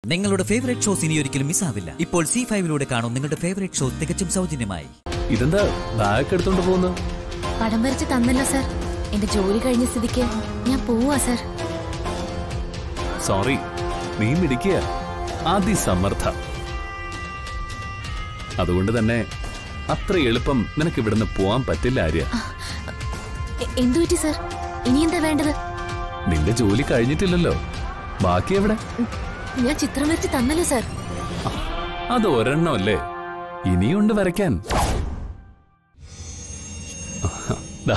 നിങ്ങളുടെ favourite shows ഇനി ഒരിക്കലും മിസ്സാവില്ല ഇപ്പോൾ സി ഫൈവിലൂടെ കാണും നിങ്ങളുടെ ഫേവറേറ്റ് ഷോ തികച്ചും സൗജന്യമായി ഇതെന്താ ബാഗ് എടുത്തോണ്ട് പോകുന്നു പടം വരച്ച് തന്നല്ലോ സർ എന്റെ ജോലി കഴിഞ്ഞ സ്ഥിതിക്ക് ഞാൻ പോവാ സർ സോറി നീ മിടിക്കുക അതിസമ്മർദ്ദ അതുകൊണ്ട് തന്നെ അത്ര എളുപ്പം നിനക്ക് ഇവിടുന്ന് പോവാൻ പറ്റില്ല ആര്യ എ- എന്തു പറ്റി സർ ഇനി എന്താ വേണ്ടത് നിന്റെ ജോലി കഴിഞ്ഞിട്ടില്ലല്ലോ ബാക്കി എവിടെ ഞാൻ ചിത്രം വരച്ച് തന്നല്ലോ സർ അത് ഒരെണ്ണമല്ലേ ഇനിയുണ്ട് വരയ്ക്കാൻ ദാ,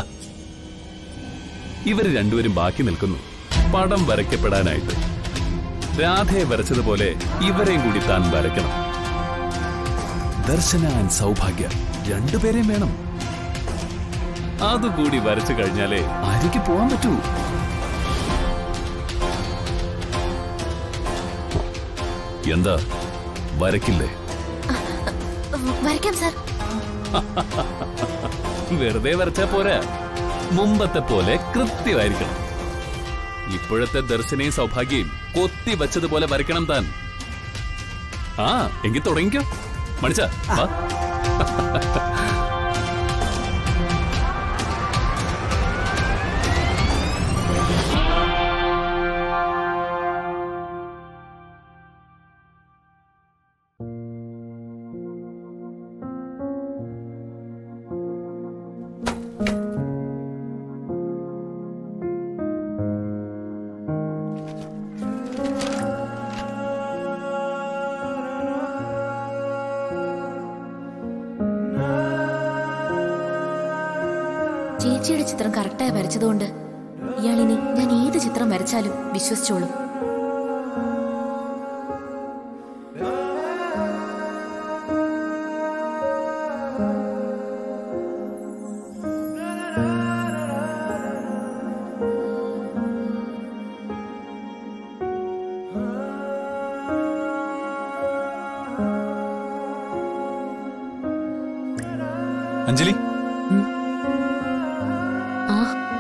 ഇവര് രണ്ടുപേരും ബാക്കി നിൽക്കുന്നു പടം വരയ്ക്കപ്പെടാനായിട്ട് രാധയെ വരച്ചതുപോലെ ഇവരെയും കൂടി താൻ വരയ്ക്കണം ദർശന ആൻഡ് സൗഭാഗ്യ രണ്ടുപേരെയും വേണം അതുകൂടി വരച്ചു കഴിഞ്ഞാലേ ആര്യക്ക് പോവാൻ പറ്റൂ എന്താ വരയ്ക്കില്ലേ വ- വരയ്ക്കാം സർ വെറുതെ വരച്ചാ പോരാ മുമ്പത്തെ പോലെ കൃത്യമായിരിക്കണം ഇപ്പോഴത്തെ ദർശനയും സൗഭാഗ്യയും കൊത്തി വച്ചതുപോലെ വരയ്ക്കണം താൻ ആ എങ്കിൽ തുടങ്ങിക്കോ മണിച്ച വാ ചേച്ചിയുടെ ചിത്രം കറക്റ്റായി വരച്ചതുകൊണ്ട് ഇയാളിനി ഞാൻ ഏത് ചിത്രം വരച്ചാലും വിശ്വസിച്ചോളും അഞ്ജലി ആ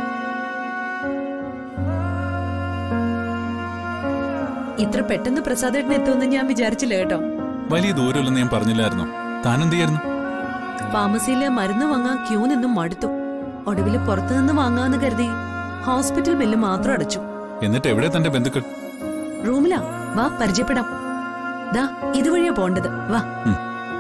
ഇത്ര പെട്ടെന്ന് പ്രസാദേട്ടൻ എത്തുമെന്ന് ഞാൻ വിചാരിച്ചില്ല കേട്ടോ വലിയ ദൂരമില്ലെന്ന് ഞാൻ പറഞ്ഞില്ലായിരുന്നു താൻ എന്ത് ചെയ്യായിരുന്നു ഫാർമസിയിലെ മരുന്ന് വാങ്ങാൻ ക്യൂ നിന്നും മടുത്തു ഒടുവിൽ പുറത്തുനിന്ന് വാങ്ങാന്ന് കരുതി ഹോസ്പിറ്റൽ ബില്ല് മാത്രം അടച്ചു എന്നിട്ട് എവിടെ തന്റെ ബന്ധുക്കൾ റൂമിലാ വാ പരിചയപ്പെടാം ദാ ഇതുവഴിയാ പോണ്ടത് വാ ഉം.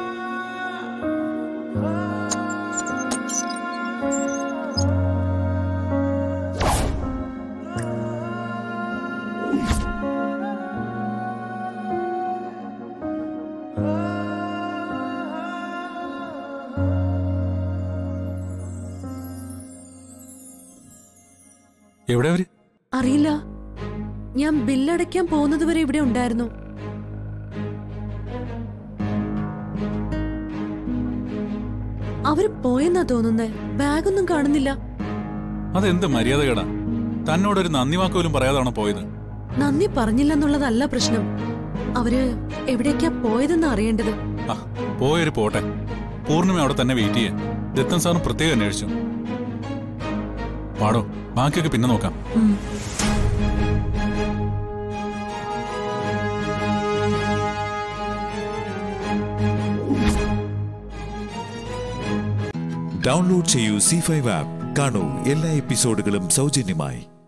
എവിടെ അവര് അറിയില്ല ഞാൻ ബില്ലടയ്ക്കാൻ പോകുന്നത് വരെ ഇവിടെ ഉണ്ടായിരുന്നു അവര് പോയെന്നാ തോന്നുന്നേ ബാഗൊന്നും കാണുന്നില്ല അതെന്ത് മര്യാദകേടാ തന്നോടൊരു നന്ദി വാക്കുപോലും പറയാതാണോ പോയത് നന്ദി പറഞ്ഞില്ലെന്നുള്ളതല്ല പ്രശ്നം അവര് എവിടേക്കാ പോയതെന്ന് അറിയേണ്ടത് ആ പോയൊരു പോട്ടെ പൂർണിമ അവിടെ തന്നെ വെയിറ്റ് ചെയ്യാൻ ദത്തൻ സാറിന് പ്രത്യേകം അന്വേഷിച്ചു പാടോ ബാക്കിയൊക്കെ പിന്നെ നോക്കാം ഉം. ഡൗൺലോഡ് ചെയ്യൂ സി ഫൈവ് ആപ്പ് കാണൂ എല്ലാ എപ്പിസോഡുകളും സൗജന്യമായി